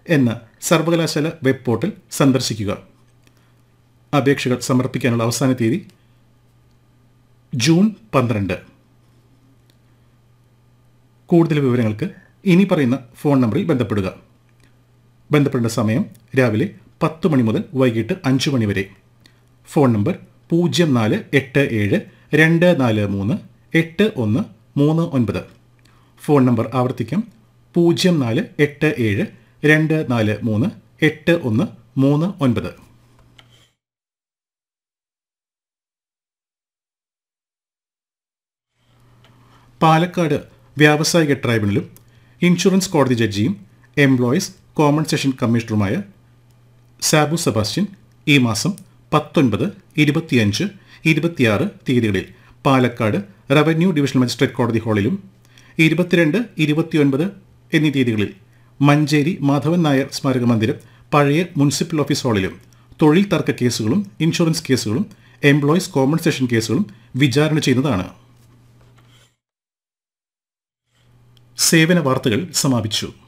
എന്ന സർവകലാശാല web portal സന്ദർശിക്കുക അപേക്ഷകൾ സമർപ്പിക്കാനുള്ള അവസാന തീയതി ജൂൺ പന്ത്രണ്ട് കൂടുതൽ വിവരങ്ങൾക്ക് ഇനി പറയുന്ന ഫോൺ നമ്പറിൽ ബന്ധപ്പെടുക ബന്ധപ്പെടേണ്ട സമയം രാവിലെ പത്ത് മണി മുതൽ വൈകിട്ട് അഞ്ച് മണി വരെ ഫോൺ നമ്പർ പൂജ്യം നാല് എട്ട് ഏഴ് രണ്ട് നാല് മൂന്ന് എട്ട് ഒന്ന് മൂന്ന് ഒൻപത് ഫോൺ നമ്പർ ആവർത്തിക്കാം പൂജ്യം നാല് എട്ട് ഏഴ് രണ്ട് നാല് മൂന്ന് എട്ട് ഒന്ന് മൂന്ന് ഒൻപത് പാലക്കാട് വ്യാവസായിക ട്രൈബ്യൂണലും ഇൻഷുറൻസ് കോടതി ജഡ്ജിയും എംപ്ലോയീസ് കോമ്പൻസേഷൻ കമ്മീഷണറുമായ സാബു സെബാസ്റ്റ്യൻ ഈ മാസം പത്തൊൻപത് ഇരുപത്തിയഞ്ച് ഇരുപത്തിയാറ് തീയതികളിൽ പാലക്കാട് റവന്യൂ ഡിവിഷണൽ മജിസ്ട്രേറ്റ് കോടതി ഹാളിലും ഇരുപത്തിരണ്ട് ഇരുപത്തിയൊൻപത് എന്നീ തീയതികളിൽ മഞ്ചേരി മാധവൻ നായർ സ്മാരക മന്ദിരം പഴയ മുനിസിപ്പൽ ഓഫീസ് ഹാളിലും തൊഴിൽ തർക്ക കേസുകളും ഇൻഷുറൻസ് കേസുകളും എംപ്ലോയീസ് കോമ്പൻസേഷൻ കേസുകളും വിചാരണ ചെയ്യുന്നതാണ് സേവന വാർത്തകൾ സമാപിച്ചു